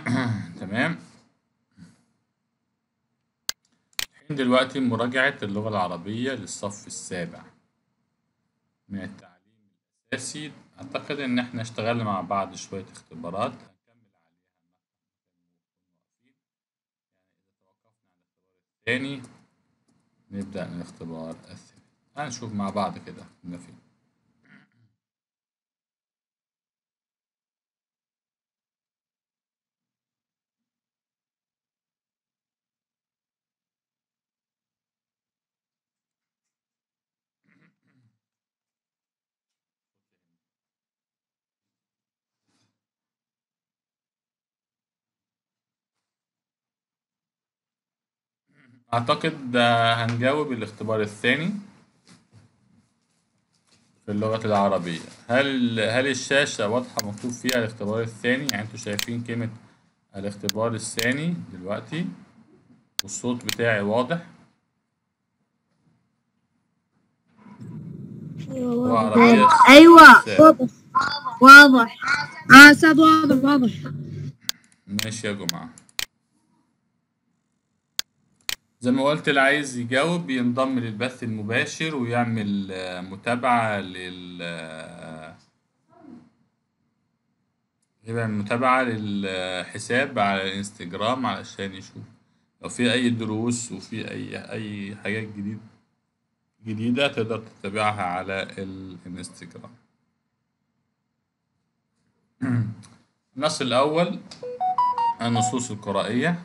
تمام الحين دلوقتي مراجعة اللغة العربية للصف السابع من التعليم الأساسي أعتقد إن إحنا اشتغلنا مع بعض شوية اختبارات هنكمل عليها تاني نبدأ من الاختبار الثاني هنشوف مع بعض كده كنا فين أعتقد آه، هنجاوب الاختبار الثاني في اللغة العربية هل هل الشاشة واضحة مكتوب فيها الاختبار الثاني يعني انتوا شايفين كلمة الاختبار الثاني دلوقتي والصوت بتاعي واضح وعربية ايوه ثابت. واضح اه استاذ واضح واضح ماشي يا جماعة زي ما قلت اللي عايز يجاوب ينضم للبث المباشر ويعمل آه، متابعة لل آه، يعمل متابعة للحساب على الانستجرام علشان يشوف لو في أي دروس وفي أي أي حاجات جديد جديدة تقدر تتابعها على الانستجرام النص الأول النصوص القرائية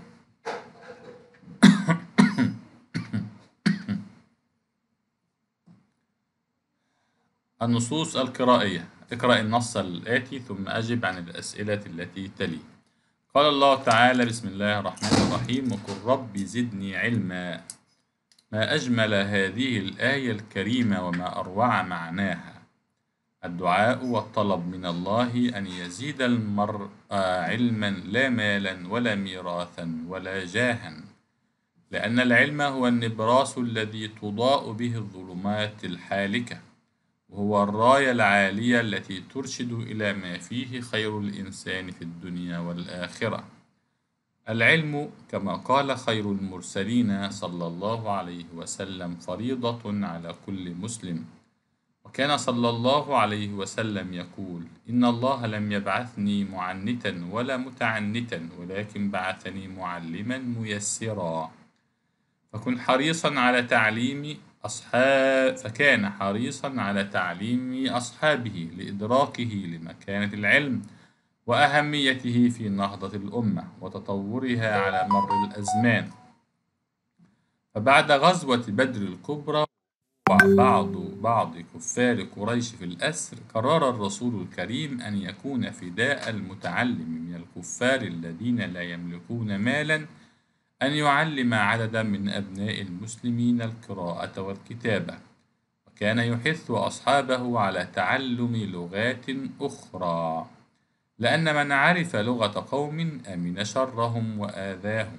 النصوص القرائية اقرأ النص الآتي ثم أجب عن الأسئلة التي تلي قال الله تعالى بسم الله الرحمن الرحيم وقل رب زدني علما ما أجمل هذه الآية الكريمة وما أروع معناها الدعاء والطلب من الله أن يزيد المرء علما لا مالا ولا ميراثا ولا جاها لأن العلم هو النبراس الذي تضاء به الظلمات الحالكة وهو الراية العالية التي ترشد إلى ما فيه خير الإنسان في الدنيا والآخرة العلم كما قال خير المرسلين صلى الله عليه وسلم فريضة على كل مسلم وكان صلى الله عليه وسلم يقول إن الله لم يبعثني معنتا ولا متعنتا ولكن بعثني معلما ميسرا فكن حريصا على تعليم أصحاب فكان حريصا على تعليم أصحابه لإدراكه لمكانة العلم وأهميته في نهضة الأمة وتطورها على مر الأزمان فبعد غزوة بدر الكبرى وبعض بعض كفار قريش في الأسر قرر الرسول الكريم أن يكون فداء المتعلم من الكفار الذين لا يملكون مالا أن يعلم عددا من أبناء المسلمين القراءة والكتابة وكان يحث أصحابه على تعلم لغات أخرى لأن من عرف لغة قوم أمن شرهم وآذاهم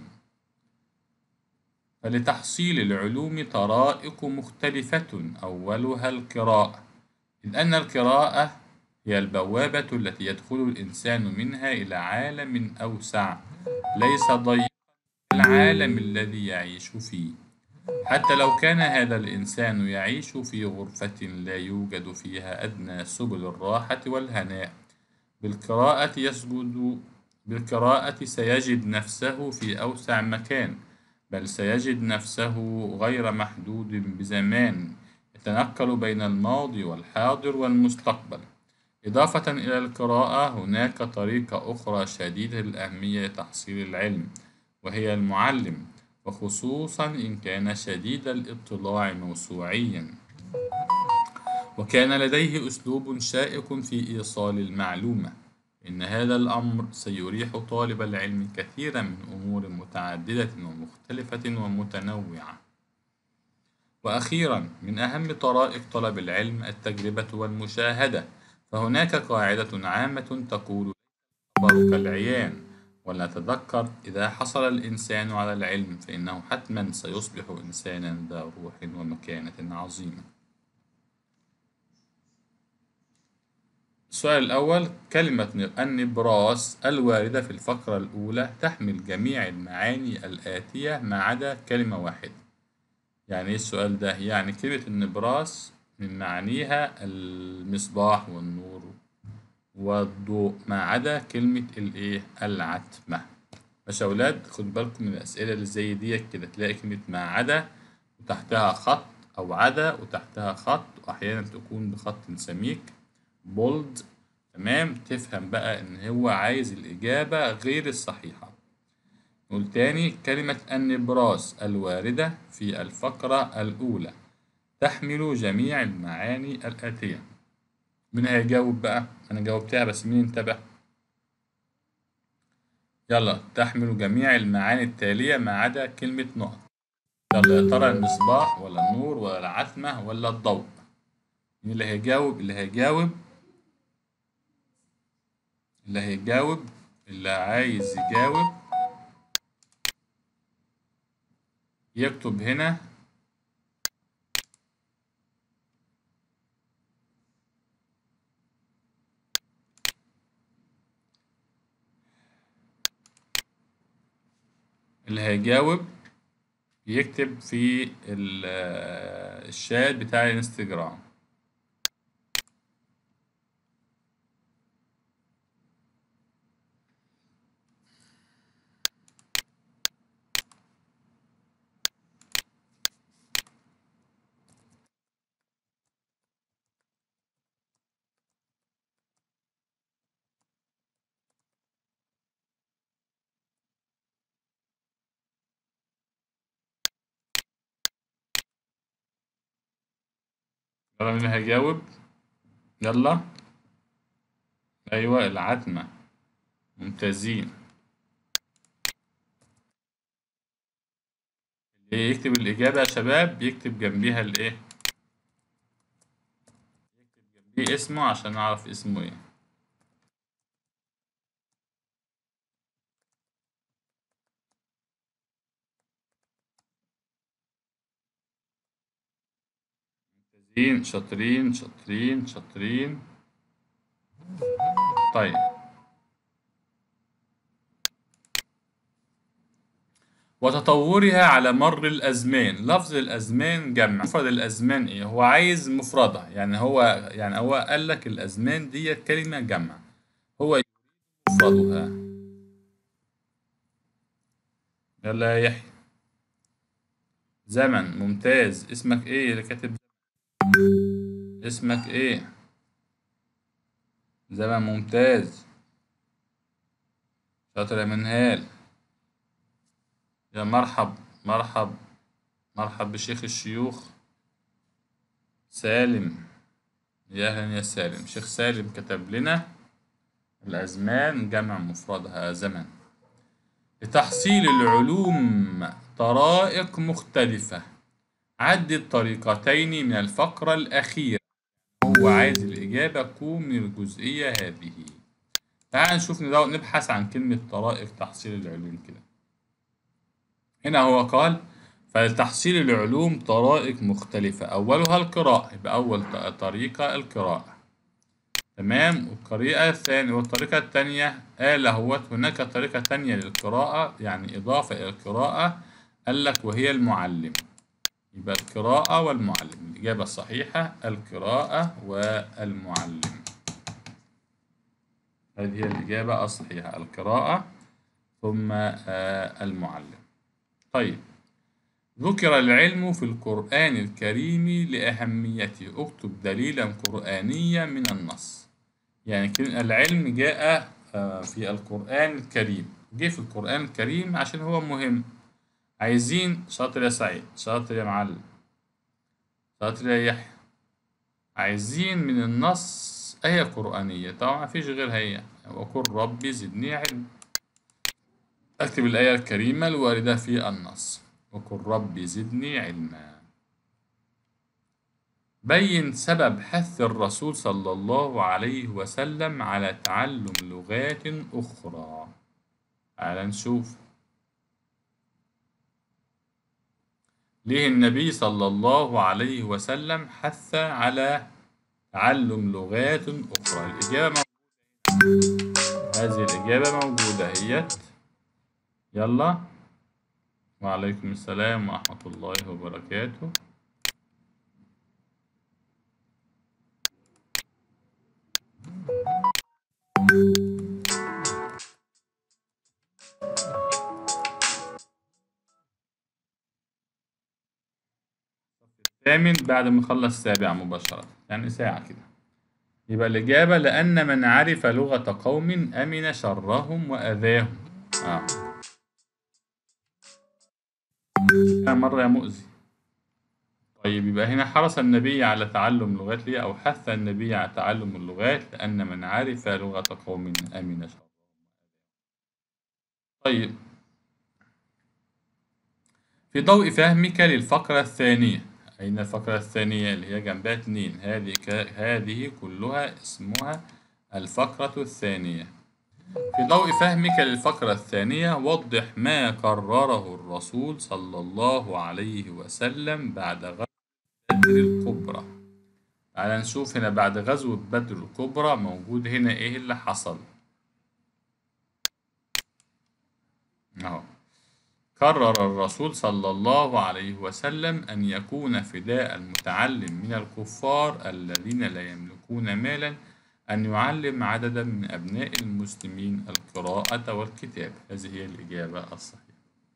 فلتحصيل العلوم طرائق مختلفة أولها القراءة إذ أن القراءة هي البوابة التي يدخل الإنسان منها إلى عالم أوسع ليس ضيقا العالم الذي يعيش فيه حتى لو كان هذا الإنسان يعيش في غرفة لا يوجد فيها أدنى سبل الراحة والهناء بالقراءة يسجد بالقراءة سيجد نفسه في أوسع مكان بل سيجد نفسه غير محدود بزمان يتنقل بين الماضي والحاضر والمستقبل إضافة إلى القراءة هناك طريقة أخرى شديدة الأهمية لتحصيل العلم وهي المعلم وخصوصا إن كان شديد الاطلاع موسوعيا وكان لديه أسلوب شائق في إيصال المعلومة إن هذا الأمر سيريح طالب العلم كثيرا من أمور متعددة ومختلفة ومتنوعة وأخيرا من أهم طرائق طلب العلم التجربة والمشاهدة فهناك قاعدة عامة تقول خبرك العيان ولنتذكر إذا حصل الإنسان على العلم فإنه حتما سيصبح إنسانا ذا روح ومكانة عظيمة السؤال الأول كلمة النبراس الواردة في الفقرة الأولى تحمل جميع المعاني الآتية ما عدا كلمة واحدة يعني إيه السؤال ده؟ يعني كلمة النبراس من معانيها المصباح والنور والضوء ما عدا كلمة الإيه؟ العتمة ماشي يا أولاد خد بالكم من الأسئلة اللي زي ديت كده تلاقي كلمة ما عدا وتحتها خط أو عدا وتحتها خط وأحيانا تكون بخط سميك بولد تمام تفهم بقى إن هو عايز الإجابة غير الصحيحة نقول تاني كلمة النبراس الواردة في الفقرة الأولى تحمل جميع المعاني الآتية مين هيجاوب بقى؟ أنا جاوبتها بس مين انتبه؟ يلا تحمل جميع المعاني التالية ما عدا كلمة نقط يلا يا ترى المصباح ولا النور ولا العتمة ولا الضوء مين اللي هيجاوب اللي هيجاوب اللي هيجاوب اللي عايز يجاوب يكتب هنا اللي هيجاوب يكتب في ال- الشات بتاع الانستجرام يلا مين هيجاوب يلا أيوة العتمة ممتازين اللي يكتب الإجابة يا شباب يكتب جنبيها الإيه يكتب جنبيه اسمه عشان أعرف اسمه إيه شاطرين شاطرين شاطرين شاطرين طيب وتطورها على مر الأزمان لفظ الأزمان جمع مفرد الأزمان إيه هو عايز مفردها يعني هو يعني هو قال لك الأزمان دي كلمة جمع هو يريد مفردها يلا يا يحيى زمن ممتاز اسمك ايه اللي كاتب اسمك ايه زمن ممتاز شاطر يا منهال يا مرحب مرحب مرحب بشيخ الشيوخ سالم يا اهلا يا سالم شيخ سالم كتب لنا الازمان جمع مفردها زمن لتحصيل العلوم طرائق مختلفة عد الطريقتين من الفقرة الأخيرة هو عايز الإجابة تكون من الجزئية هذه تعال نشوف ندو- نبحث عن كلمة طرائق تحصيل العلوم كده هنا هو قال فلتحصيل العلوم طرائق مختلفة أولها القراءة يبقى أول ط- طريقة القراءة تمام والطريقة الثانية والطريقة الثانية قال هو هناك طريقة تانية للقراءة يعني إضافة إلى القراءة قال لك وهي المعلم يبقى القراءة والمعلم الإجابة الصحيحة القراءة والمعلم هذه هي الإجابة الصحيحة القراءة ثم آه، المعلم طيب ذكر العلم في القرآن الكريم لأهميته اكتب دليلا قرآنيا من النص يعني كلمة العلم جاء آه، في القرآن الكريم جه في القرآن الكريم عشان هو مهم عايزين شاطر يا سعيد شاطر يا معلم شاطر يا يحيى عايزين من النص آية قرآنية طبعا مفيش غير هي وقل ربي زدني علم اكتب الآية الكريمة الواردة في النص وقل ربي زدني علما بين سبب حث الرسول صلى الله عليه وسلم على تعلم لغات أخرى تعال نشوف ليه النبي صلى الله عليه وسلم حث على تعلم لغات أخرى الإجابة موجودة هذه الإجابة موجودة هي يلا وعليكم السلام ورحمة الله وبركاته الثامن بعد ما نخلص السابع مباشرة يعني ساعة كده يبقى الإجابة لأن من عرف لغة قوم أمن شرهم وأذاهم آه. كان مرة يا مؤذي طيب يبقى هنا حرص النبي على تعلم لغات ليه أو حث النبي على تعلم اللغات لأن من عرف لغة قوم أمن شرهم طيب في ضوء فهمك للفقرة الثانية أين الفقرة الثانية اللي هي جنبها اتنين هذه ك... هذه كلها اسمها الفقرة الثانية في ضوء فهمك للفقرة الثانية وضح ما قرره الرسول صلى الله عليه وسلم بعد غزوة بدر الكبرى تعال نشوف هنا بعد غزوة بدر الكبرى موجود هنا ايه اللي حصل اهو قرر الرسول صلى الله عليه وسلم أن يكون فداء المتعلم من الكفار الذين لا يملكون مالا أن يعلم عددا من أبناء المسلمين القراءة والكتاب هذه هي الإجابة الصحيحة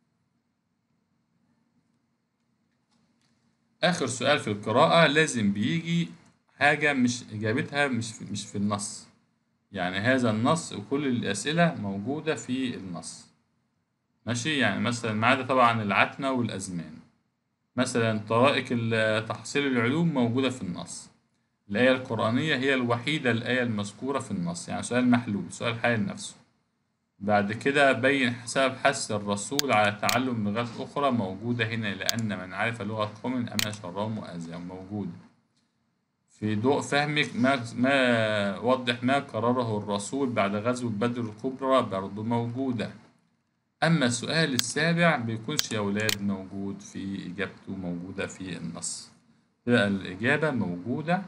آخر سؤال في القراءة لازم بيجي حاجة مش إجابتها مش في مش في النص يعني هذا النص وكل الأسئلة موجودة في النص ماشي يعني مثلا ما عدا طبعا العتمة والأزمان مثلا طرائق ال- تحصيل العلوم موجودة في النص الآية القرآنية هي الوحيدة الآية المذكورة في النص يعني سؤال محلول سؤال حال نفسه بعد كده بين سبب حث الرسول على تعلم لغات أخرى موجودة هنا لأن من عرف لغة قوم أمن شرهم وأذاهم موجودة في ضوء فهمك ما ما وضح ما قرره الرسول بعد غزوة بدر الكبرى برضه موجودة أما السؤال السابع بيكونش يا ولاد موجود في إجابته موجودة في النص يبقى الإجابة موجودة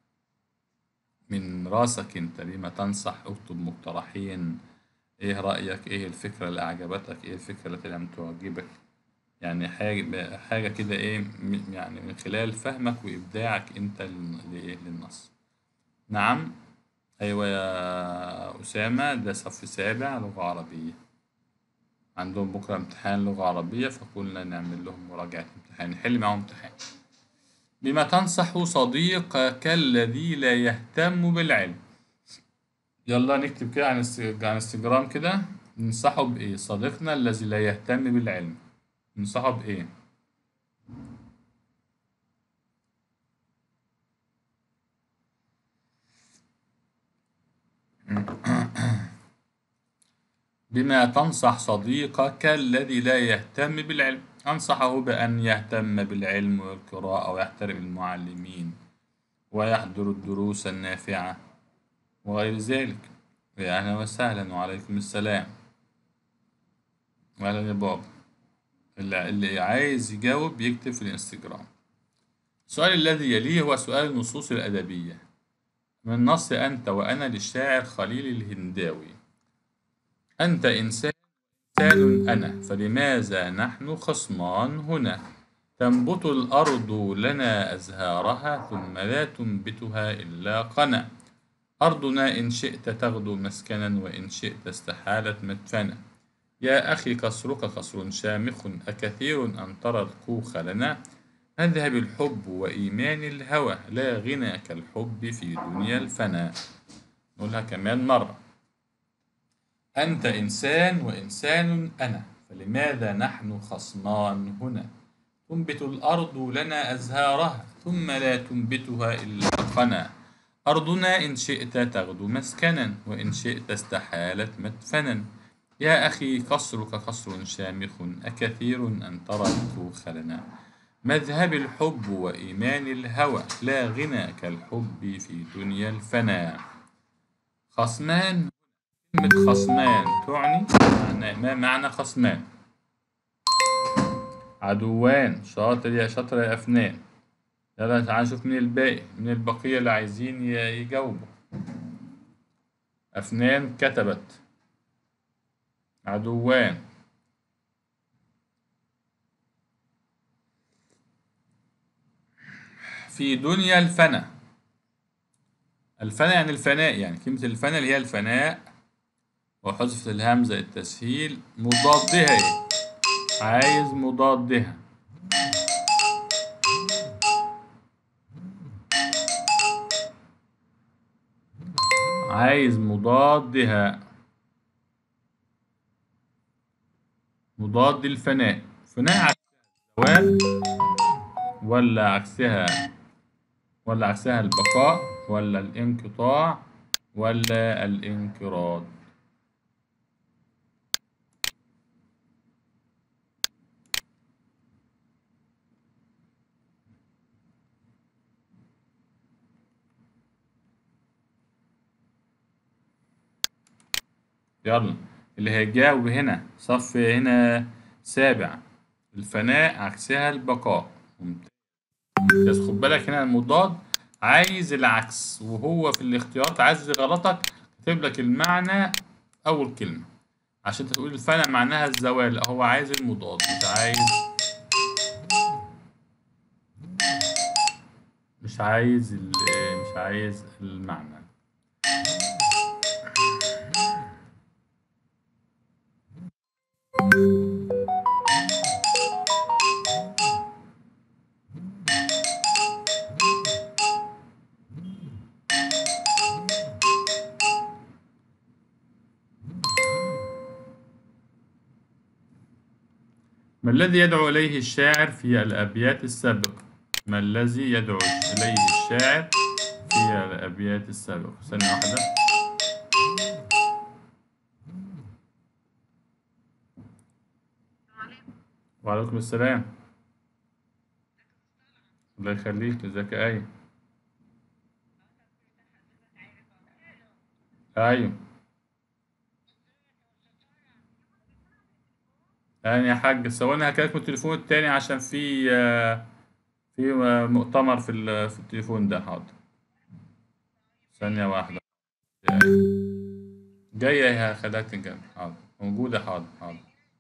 من راسك أنت لما تنصح اكتب مقترحين إيه رأيك إيه الفكرة اللي أعجبتك إيه الفكرة التي لم تعجبك يعني حاجة حاجة كده إيه م- يعني من خلال فهمك وإبداعك أنت لل- لإيه للنص نعم أيوة يا أسامة ده صف سابع لغة عربية عندهم بكرة امتحان لغة عربية فقلنا نعمل لهم مراجعة امتحان نحل معاهم امتحان بما تنصح صديقك الذي لا يهتم بالعلم يلا نكتب كده عن است- عن انستجرام كده ننصحه بإيه صديقنا الذي لا يهتم بالعلم ننصحه بإيه بما تنصح صديقك الذي لا يهتم بالعلم أنصحه بأن يهتم بالعلم والقراءة ويحترم المعلمين ويحضر الدروس النافعة وغير ذلك يا أهلا وسهلا وعليكم السلام أهلا يا بابا اللي, اللي عايز يجاوب يكتب في الانستجرام السؤال الذي يليه هو سؤال النصوص الأدبية من نص أنت وأنا للشاعر خليل الهنداوي أنت إنسان إنسان أنا فلماذا نحن خصمان هنا تنبت الأرض لنا أزهارها ثم لا تنبتها إلا قنا أرضنا إن شئت تغدو مسكنا وإن شئت استحالت مدفنا يا أخي قصرك قصر شامخ أكثير أن ترى الكوخ لنا مذهب الحب وإيمان الهوى لا غنى كالحب في دنيا الفنا نقولها كمان مرة أنت إنسان وإنسان أنا فلماذا نحن خصمان هنا تنبت الأرض لنا أزهارها ثم لا تنبتها إلا قنا أرضنا إن شئت تغدو مسكنا وإن شئت استحالت مدفنا يا أخي قصرك قصر شامخ أكثير أن ترى الكوخ لنا مذهب الحب وإيمان الهوى لا غنى كالحب في دنيا الفنا خصمان كلمة خصمان تعني معنى ما معنى خصمان عدوان شاطر يا شاطر يا أفنان يلا تعال نشوف مين الباقي من البقية اللي عايزين ي- يجاوبوا أفنان كتبت عدوان في دنيا الفنا الفنا يعني الفناء يعني كلمة الفنا اللي هي الفناء وحذفت الهمزة التسهيل مضادها ايه؟ عايز مضادها عايز مضادها مضاد الفناء فناء عكسها الزوال ولا عكسها ولا عكسها البقاء ولا الانقطاع ولا الانقراض يلا اللي هيجاوب هنا صف هنا سابع الفناء عكسها البقاء ممتاز بس خد بالك هنا المضاد عايز العكس وهو في الاختيارات عايز يغلطك كاتب لك المعنى أول كلمة عشان تقول الفنا معناها الزوال لا هو عايز المضاد مش عايز مش عايز ال- مش عايز المعنى ما الذي يدعو إليه الشاعر في الأبيات السابقة؟ ما الذي يدعو إليه الشاعر في الأبيات السابقة؟ ثانية واحدة وعليكم السلام الله يخليك ازيك يا آية أيوه يعني يا حاج ثواني هكلمك من التليفون التاني عشان في آه، في آه، مؤتمر في ال- في التليفون ده حاضر ثانية واحدة جاية يا خالات جنب حاضر موجودة حاضر حاضر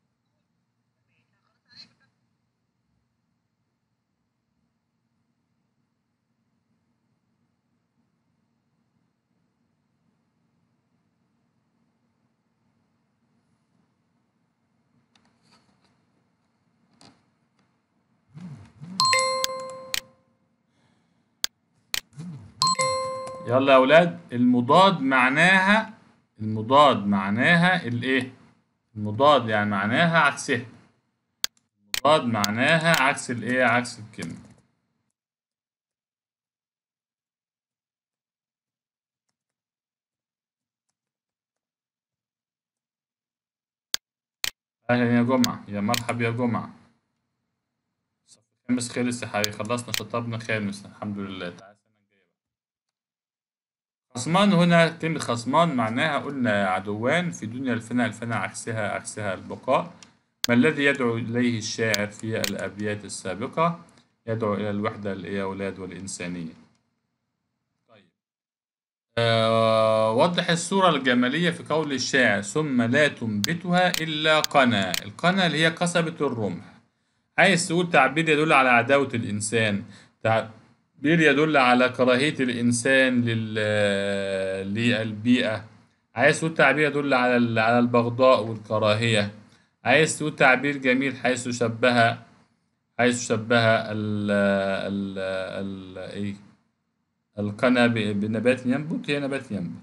يلا يا أولاد المضاد معناها المضاد معناها الإيه؟ المضاد يعني معناها عكسها المضاد معناها عكس الإيه؟ عكس الكلمة أهلا يا جمعة يا مرحب يا جمعة الصف الخامس خلص يا حبيبي خلصنا شطبنا خامس الحمد لله تعالى السنة الجاية بقى. خصمان هنا كلمة خصمان معناها قلنا عدوان في دنيا الفنا الفنا عكسها عكسها البقاء ما الذي يدعو إليه الشاعر في الأبيات السابقة يدعو إلى الوحدة يا أولاد والإنسانية طيب آه وضح الصورة الجمالية في قول الشاعر ثم لا تنبتها إلا قنا القنا اللي هي قصبة الرمح عايز تقول تعبير يدل على عداوة الإنسان تعبير يدل على كراهية الإنسان لل... للبيئة عايز تقول تعبير يدل على ال- على البغضاء والكراهية عايز تقول تعبير جميل حيث شبه حيث شبه ال ال ال إيه القنا ب- بنبات ينبت هي نبات ينبت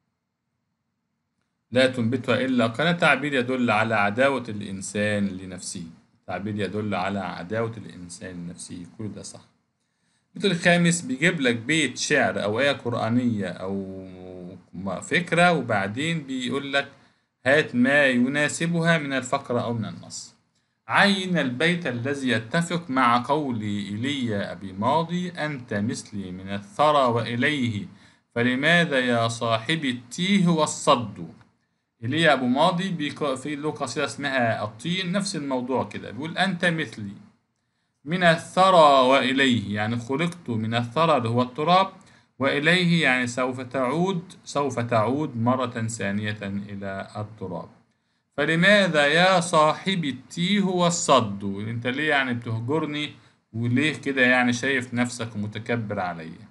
لا تنبتها إلا قنا تعبير يدل على عداوة الإنسان لنفسه تعبير يدل على عداوة الإنسان لنفسه كل ده صح البيت الخامس بيجيب لك بيت شعر أو آية قرآنية أو م- فكرة وبعدين بيقول لك هات ما يناسبها من الفقرة أو من النص عين البيت الذي يتفق مع قول إيليا أبي ماضي أنت مثلي من الثرى وإليه فلماذا يا صاحبي التيه والصد إيليا أبو ماضي بيق- في له قصيدة اسمها الطين نفس الموضوع كده بيقول أنت مثلي من الثرى وإليه يعني خلقت من الثرى اللي هو التراب وإليه يعني سوف تعود سوف تعود مرة ثانية إلى التراب فلماذا يا صاحبي التيه والصد انت ليه يعني بتهجرني وليه كده يعني شايف نفسك متكبر عليا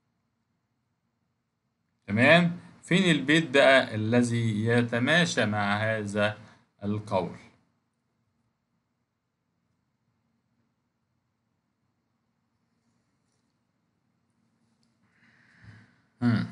تمام فين البيت بقى الذي يتماشى مع هذا القول مم.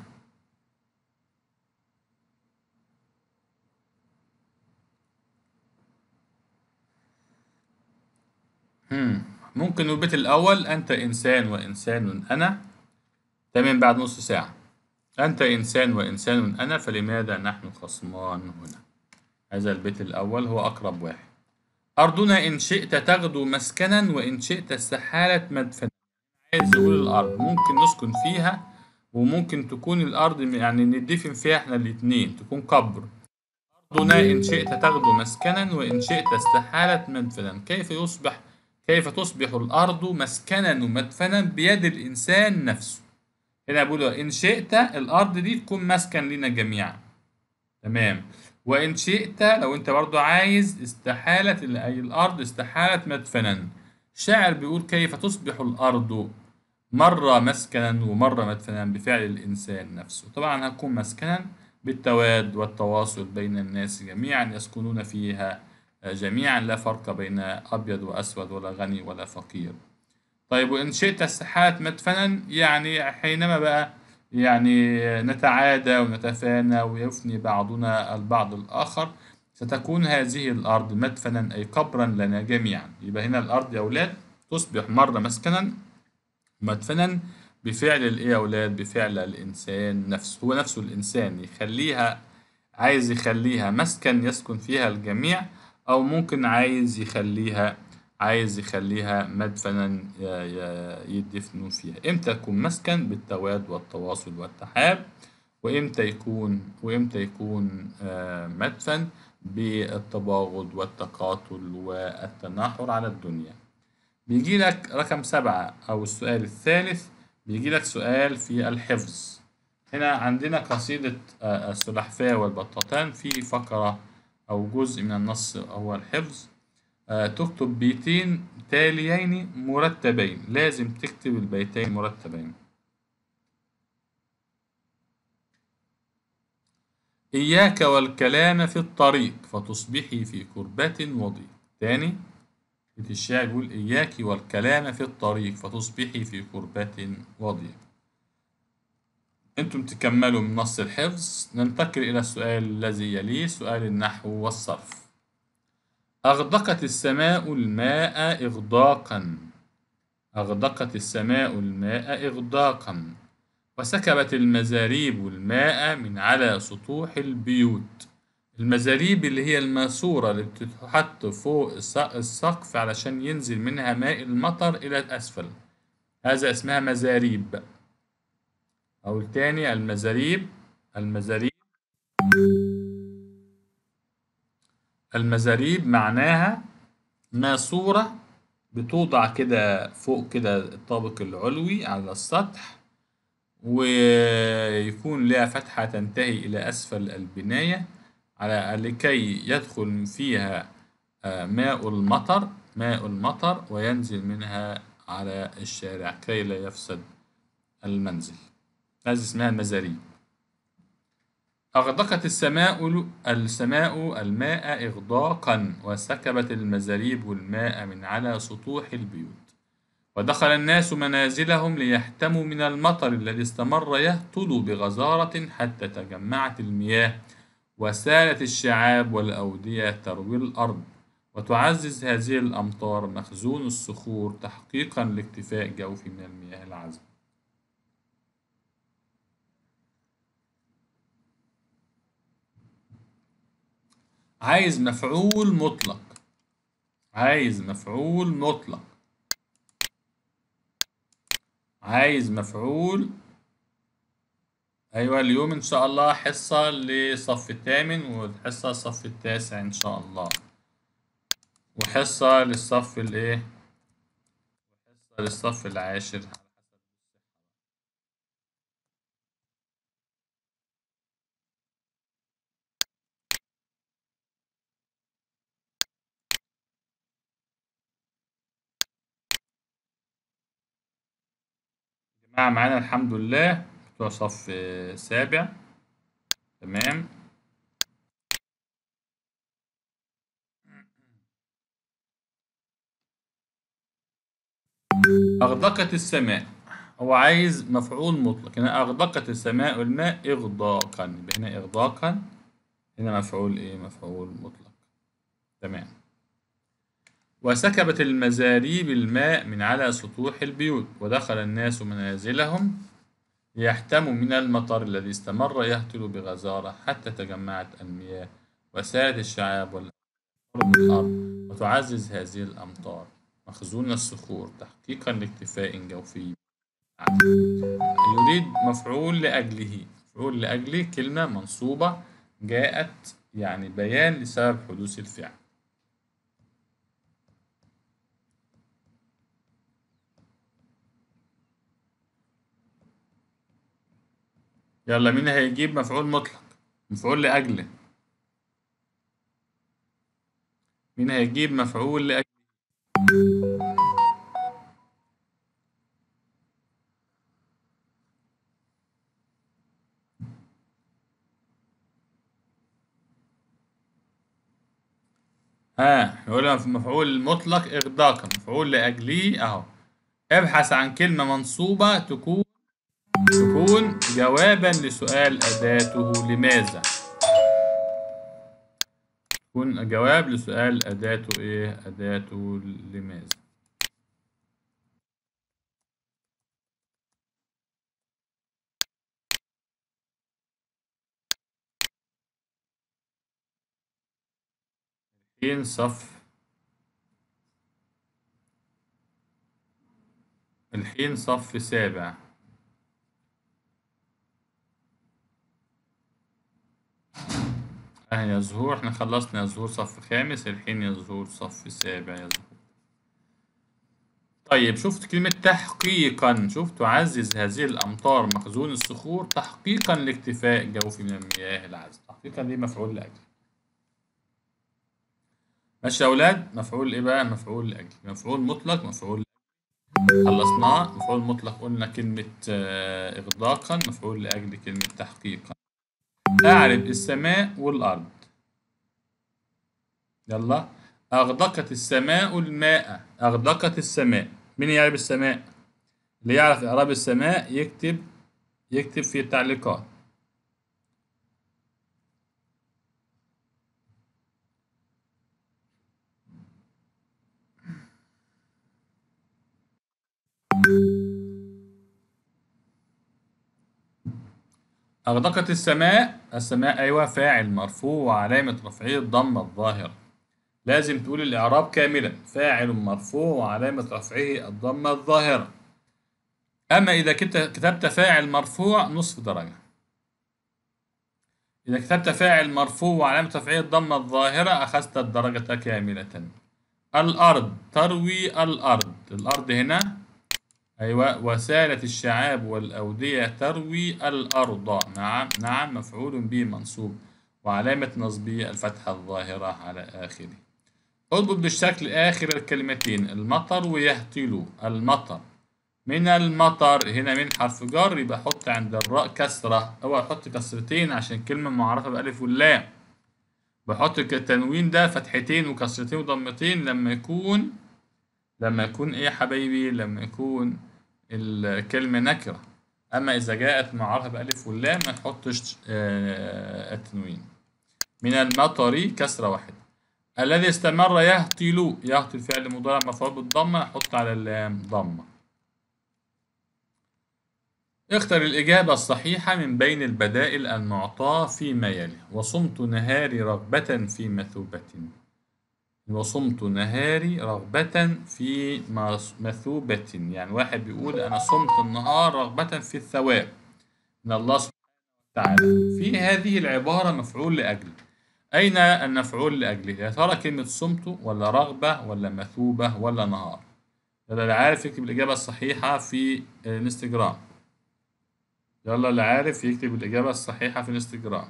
مم. ممكن البيت الأول أنت إنسان وإنسان أنا تمام بعد نص ساعة أنت إنسان وإنسان أنا فلماذا نحن خصمان هنا هذا البيت الأول هو أقرب واحد أرضنا إن شئت تغدو مسكنا وإن شئت استحالة مدفنا عايز يقول الأرض ممكن نسكن فيها وممكن تكون الأرض يعني ندفن فيها إحنا الاتنين تكون قبر أرضنا إن شئت تغدو مسكنا وإن شئت استحالة مدفنا كيف يصبح كيف تصبح الأرض مسكنا ومدفنا بيد الإنسان نفسه هنا بقول إن شئت الأرض دي تكون مسكن لنا جميعا تمام وإن شئت لو أنت برضو عايز استحالة أي الأرض استحالة مدفنا الشاعر بيقول كيف تصبح الأرض مرة مسكنا ومرة مدفنا بفعل الإنسان نفسه طبعا هتكون مسكنا بالتواد والتواصل بين الناس جميعا يسكنون فيها جميعا لا فرق بين أبيض وأسود ولا غني ولا فقير طيب وإن شئت استحالة مدفنا يعني حينما بقى يعني نتعادى ونتفانى ويفني بعضنا البعض الآخر ستكون هذه الأرض مدفنا أي قبرا لنا جميعا يبقى هنا الأرض يا أولاد تصبح مرة مسكنا مدفنا بفعل الإيه يا أولاد بفعل الإنسان نفسه هو نفسه الإنسان يخليها عايز يخليها مسكن يسكن فيها الجميع أو ممكن عايز يخليها عايز يخليها مدفنا يدفنوا فيها امتى يكون مسكن بالتواد والتواصل والتحاب وامتى يكون وامتى يكون مدفن بالتباغض والتقاتل والتناحر على الدنيا بيجي لك رقم سبعة أو السؤال الثالث بيجي لك سؤال في الحفظ هنا عندنا قصيدة السلحفاة والبطاطان في فقرة أو جزء من النص هو الحفظ تكتب بيتين تاليين مرتبين لازم تكتب البيتين مرتبين إياك والكلام في الطريق فتصبحي في كربة وضيق تاني الشاعر يقول إياك والكلام في الطريق فتصبحي في كربة وضيق أنتم تكملوا من نص الحفظ ننتقل إلى السؤال الذي يليه سؤال النحو والصرف أغدقت السماء الماء إغداقا أغدقت السماء الماء إغداقا وسكبت المزاريب الماء من على سطوح البيوت المزاريب اللي هي الماسورة اللي بتتحط فوق السقف علشان ينزل منها ماء المطر إلى الأسفل هذا اسمها مزاريب أو التاني المزاريب المزاريب المزاريب معناها ماسورة بتوضع كده فوق كده الطابق العلوي على السطح ويكون لها فتحة تنتهي إلى أسفل البناية على لكي يدخل فيها ماء المطر ماء المطر وينزل منها على الشارع كي لا يفسد المنزل هذه اسمها المزاريب أغدقت السماء السماء الماء إغداقا وسكبت المزاريب الماء من على سطوح البيوت ودخل الناس منازلهم ليحتموا من المطر الذي استمر يهطل بغزارة حتى تجمعت المياه وسالت الشعاب والأودية تروي الأرض وتعزز هذه الأمطار مخزون الصخور تحقيقا لاكتفاء جوفي من المياه العذبة عايز مفعول مطلق عايز مفعول مطلق عايز مفعول أيوة اليوم إن شاء الله حصة لصف الثامن وحصة الصف التاسع إن شاء الله وحصة للصف الإيه للصف العاشر على حسب جماعة معانا الحمد لله بتوع صف سابع تمام أغدقت السماء هو عايز مفعول مطلق هنا أغدقت السماء الماء إغداقا يبقى هنا إغداقا هنا مفعول إيه مفعول مطلق تمام وسكبت المزاريب الماء من على سطوح البيوت ودخل الناس منازلهم ليحتموا من المطر الذي استمر يهطل بغزارة حتى تجمعت المياه وسالت الشعاب والأرض بالأرض وتعزز هذه الأمطار مخزون الصخور تحقيقا لاكتفاء جوفي يريد مفعول لأجله مفعول لأجله كلمة منصوبة جاءت يعني بيان لسبب حدوث الفعل يلا مين هيجيب مفعول مطلق مفعول لأجله مين هيجيب مفعول لأجله ها نقول مفعول مطلق إغداقا مفعول لأجله أهو ابحث عن كلمة منصوبة تكون تكون جوابا لسؤال أداته لماذا تكون جواب لسؤال أداته إيه أداته لماذا الحين صف الحين صف سابع اه يا زهور احنا خلصنا يا زهور صف خامس الحين يا زهور صف سابع يا زهور طيب شفت كلمة تحقيقا شفت تعزز هذه الأمطار مخزون الصخور تحقيقا لاكتفاء جوفي من المياه العذبة تحقيقا دي مفعول لأجل ماشي يا أولاد مفعول إيه بقى مفعول لأجل مفعول مطلق مفعول خلصناه مفعول مطلق قلنا كلمة آه، إغداقا مفعول لأجل كلمة تحقيقا أعرف السماء والأرض يلا أغدقت السماء الماء أغدقت السماء مين يعرف السماء اللي يعرف إعراب السماء يكتب يكتب في التعليقات أغدقت السماء السماء أيوة فاعل مرفوع وعلامة رفعه الضمة الظاهرة لازم تقول الإعراب كاملا فاعل مرفوع وعلامة رفعه الضمة الظاهرة أما إذا كنت كتبت فاعل مرفوع نصف درجة إذا كتبت فاعل مرفوع وعلامة رفعه الضمة الظاهرة أخذت الدرجة كاملة الأرض تروي الأرض الأرض هنا أيوة وسالت الشعاب والأودية تروي الأرض نعم نعم مفعول به منصوب وعلامة نصبه الفتحة الظاهرة على آخره اضبط بالشكل آخر الكلمتين المطر ويهطل المطر من المطر هنا من حرف جر يبقى حط عند الراء كسرة اوعى تحط كسرتين عشان كلمة معرفة بألف واللام بحط التنوين ده فتحتين وكسرتين وضمتين لما يكون لما يكون ايه يا حبايبي لما يكون الكلمة نكرة أما إذا جاءت معرفة بألف واللام ما نحطش آه، التنوين من المطر كسرة واحدة الذي استمر يهطل يهطل فعل مضارع مفعول بالضمة حط على اللام ضمة اختر الإجابة الصحيحة من بين البدائل المعطاة فيما يلي وصمت نهاري رغبة في مثوبة وصمت نهاري رغبة في مس- مثوبة يعني واحد بيقول أنا صمت النهار رغبة في الثواب من الله سبحانه وتعالى في هذه العبارة مفعول لأجل أين المفعول لأجله يا ترى كلمة صمت ولا رغبة ولا مثوبة ولا نهار يلا اللي عارف يكتب الإجابة الصحيحة في الانستجرام يلا اللي عارف يكتب الإجابة الصحيحة في الانستجرام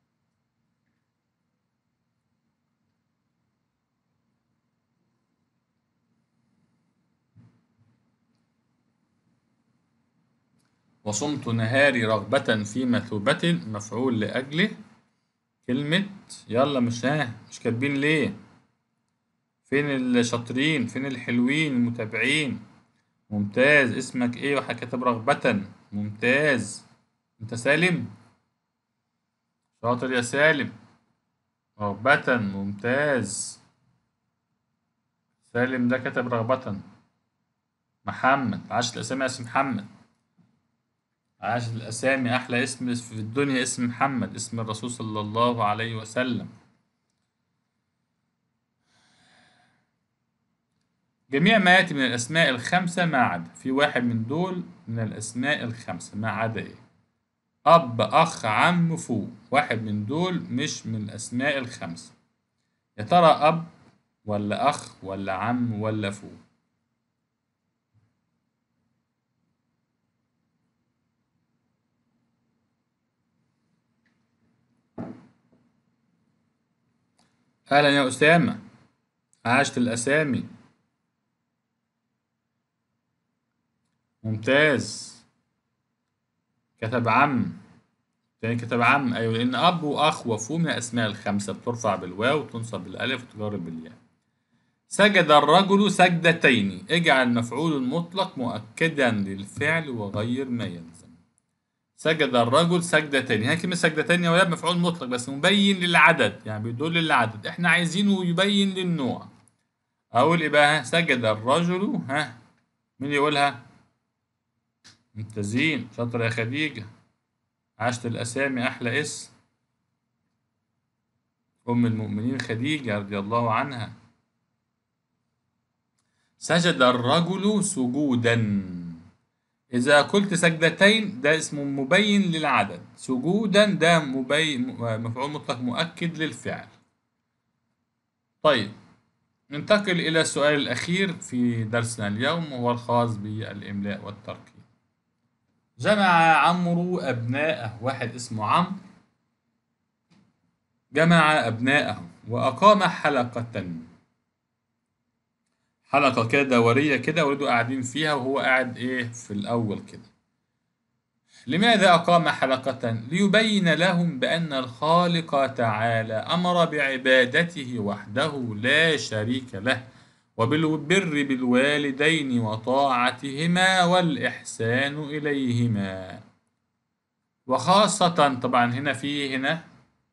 وصمت نهاري رغبة في مثوبة مفعول لأجله كلمة يلا مش ها مش كاتبين ليه فين الشاطرين فين الحلوين المتابعين ممتاز اسمك ايه واحد كاتب رغبة ممتاز انت سالم شاطر يا سالم رغبة ممتاز سالم ده كتب رغبة محمد عاش الأسامي اسم محمد عاش الأسامي أحلى اسم في الدنيا اسم محمد اسم الرسول صلى الله عليه وسلم جميع ما يأتي من الأسماء الخمسة ما عدا في واحد من دول من الأسماء الخمسة ما عدا إيه أب أخ عم فو واحد من دول مش من الأسماء الخمسة يا ترى أب ولا أخ ولا عم ولا فو أهلا يا أسامة عاشت الأسامي ممتاز كتب عم تاني كتب عم أيوة لأن أب وأخ وفو من الأسماء الخمسة بترفع بالواو وتنصب بالألف وتجر بالياء سجد الرجل سجدتين اجعل المفعول المطلق مؤكدا للفعل وغير ما يلزم سجد الرجل سجدتين هي كلمة سجدتين يا ولاد مفعول مطلق بس مبين للعدد يعني بيدل للعدد احنا عايزينه يبين للنوع أقول إيه بقى سجد الرجل ها مين يقولها ممتازين شاطر يا خديجة عاشت الأسامي أحلى اسم أم المؤمنين خديجة رضي الله عنها سجد الرجل سجودا إذا قلت سجدتين ده اسمه مبين للعدد سجودا ده مبين مفعول مطلق مؤكد للفعل طيب ننتقل إلى السؤال الأخير في درسنا اليوم وهو الخاص بالإملاء والتركيب جمع عمرو أبناءه واحد اسمه عمرو جمع أبناءه وأقام حلقة حلقة كده دورية كده ولاده قاعدين فيها وهو قاعد إيه في الأول كده لماذا أقام حلقة؟ ليبين لهم بأن الخالق تعالى أمر بعبادته وحده لا شريك له وبالبر بالوالدين وطاعتهما والإحسان إليهما وخاصة طبعا هنا في هنا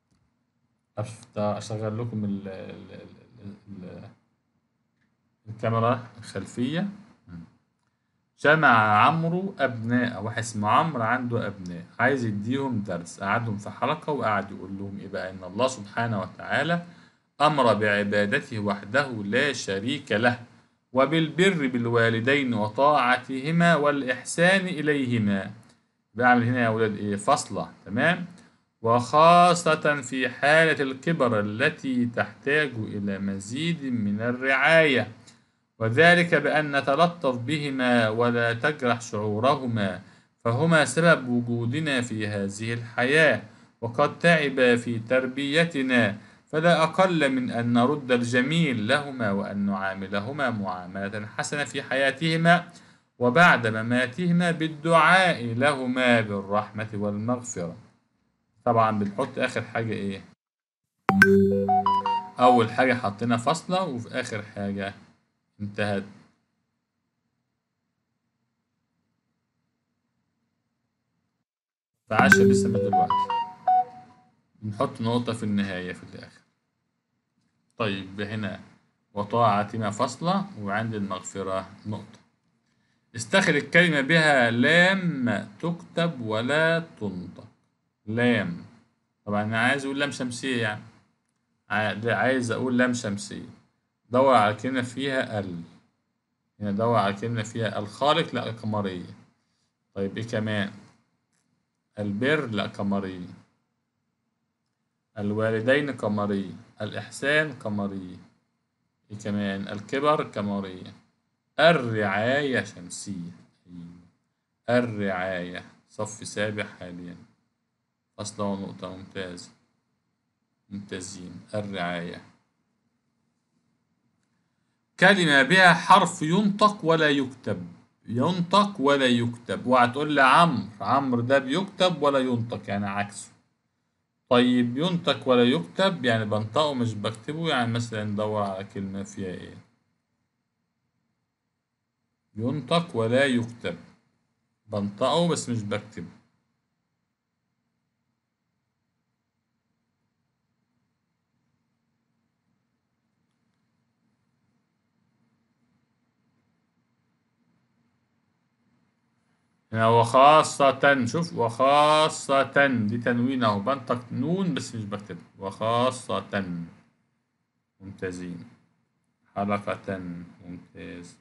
أشغل لكم ال ال ال الكاميرا الخلفية جمع عمرو أبناء واحد اسمه عمرو عنده أبناء عايز يديهم درس قعدهم في حلقة وقعد يقول لهم إيه بقى إن الله سبحانه وتعالى أمر بعبادته وحده لا شريك له وبالبر بالوالدين وطاعتهما والإحسان إليهما بعمل هنا يا أولاد إيه فصلة تمام وخاصة في حالة الكبر التي تحتاج إلى مزيد من الرعاية وذلك بأن نتلطف بهما ولا تجرح شعورهما فهما سبب وجودنا في هذه الحياة وقد تعبا في تربيتنا فلا أقل من أن نرد الجميل لهما وأن نعاملهما معاملة حسنة في حياتهما وبعد مماتهما بالدعاء لهما بالرحمة والمغفرة طبعا بنحط آخر حاجة إيه أول حاجة حطينا فاصلة وفي آخر حاجة انتهت فعاش لسه من دلوقتي نحط نقطة في النهاية في الآخر طيب هنا وطاعتنا فاصلة وعند المغفرة نقطة استخرج الكلمة بها لام تكتب ولا تنطق لام طبعا أنا عايز أقول لام شمسية يعني عايز أقول لام شمسية دور على كلمة فيها ال هنا دور على كلمة فيها الخالق لا قمرية طيب إيه كمان البر لا قمرية الوالدين قمرية الإحسان قمرية إيه كمان الكبر قمرية الرعاية شمسية أيوة. الرعاية صف سابع حاليا فصلة ونقطة ممتاز ممتازين الرعاية كلمة بها حرف ينطق ولا يكتب ينطق ولا يكتب وهتقول لي عمرو عمرو ده بيكتب ولا ينطق يعني عكسه طيب ينطق ولا يكتب يعني بنطقه مش بكتبه يعني مثلا ندور على كلمة فيها ايه ينطق ولا يكتب بنطقه بس مش بكتبه هنا وخاصة شوف وخاصة دي تنوين اهو بنطق نون بس مش بكتبها وخاصة ممتازين حلقة ممتاز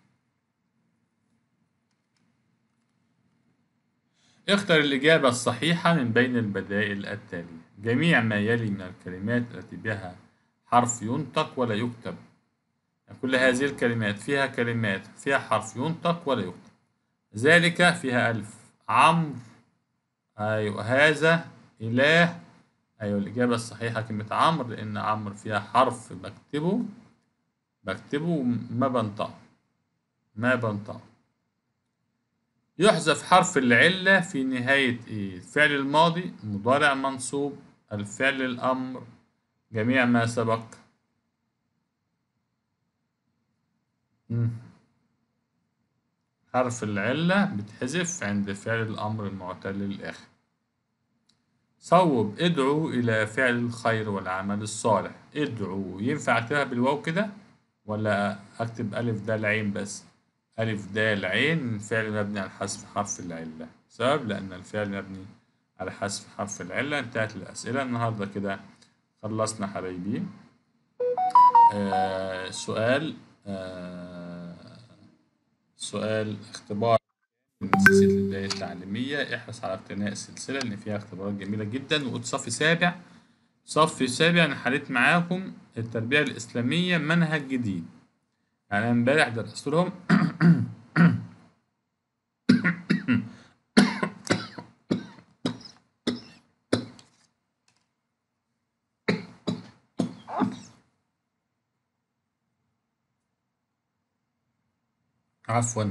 اختر الإجابة الصحيحة من بين البدائل التالية جميع ما يلي من الكلمات التي بها حرف ينطق ولا يكتب يعني كل هذه الكلمات فيها كلمات فيها حرف ينطق ولا يكتب ذلك فيها ألف عمرو أيوة هذا إله أيوة الإجابة الصحيحة كلمة عمرو لأن عمرو فيها حرف بكتبه بكتبه ما بنطقه ما بنطقه يحذف حرف العلة في نهاية إيه؟ الفعل الماضي مضارع منصوب الفعل الأمر جميع ما سبق مم. حرف العلة بتحذف عند فعل الأمر المعتل الآخر صوب ادعو إلى فعل الخير والعمل الصالح ادعو ينفع أكتبها بالواو كده ولا أكتب ألف دال عين بس ألف دال عين فعل مبني على حذف حرف العلة سبب لأن الفعل مبني على حذف حرف العلة انتهت الأسئلة النهاردة كده خلصنا حبايبي آه سؤال آه سؤال اختبار من سلسلة البداية التعليمية احرص على اقتناء السلسلة لأن فيها اختبارات جميلة جدا وقلت صف سابع صف سابع أنا حليت معاكم التربية الإسلامية منهج جديد يعني أنا امبارح درست لهم عفوا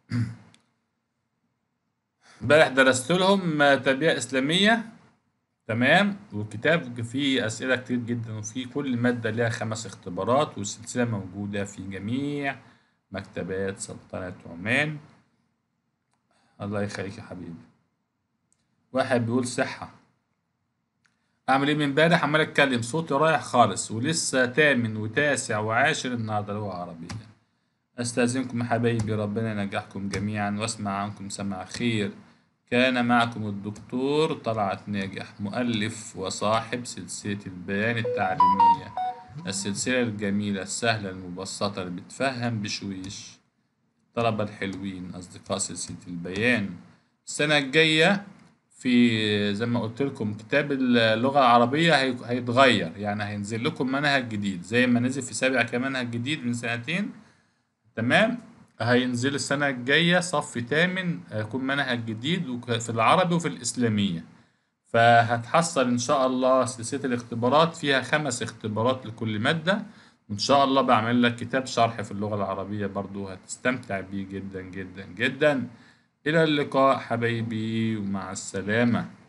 امبارح درست لهم تربية إسلامية تمام وكتاب فيه أسئلة كتير جدا وفي كل مادة لها خمس اختبارات والسلسلة موجودة في جميع مكتبات سلطنة عمان الله يخليك يا حبيبي واحد بيقول صحة أعمل إيه من امبارح عمال أتكلم صوتي رايح خالص ولسه تامن وتاسع وعاشر النهاردة لغة عربية أستأذنكم يا حبايبي ربنا ينجحكم جميعا واسمع عنكم سمع خير كان معكم الدكتور طلعت ناجح مؤلف وصاحب سلسلة البيان التعليمية السلسلة الجميلة السهلة المبسطة اللي بتفهم بشويش الطلبة الحلوين أصدقاء سلسلة البيان السنة الجاية في زي ما قلت لكم كتاب اللغة العربية هي- هيتغير يعني هينزل لكم منهج جديد زي ما نزل في سابع كمنهج جديد من سنتين تمام هينزل السنة الجاية صف تامن هيكون منهج جديد وك- في العربي وفي الإسلامية فهتحصل إن شاء الله سلسلة الاختبارات فيها خمس اختبارات لكل مادة وإن شاء الله بعمل لك كتاب شرح في اللغة العربية برضو هتستمتع بيه جدا جدا جدا إلى اللقاء حبايبي ومع السلامة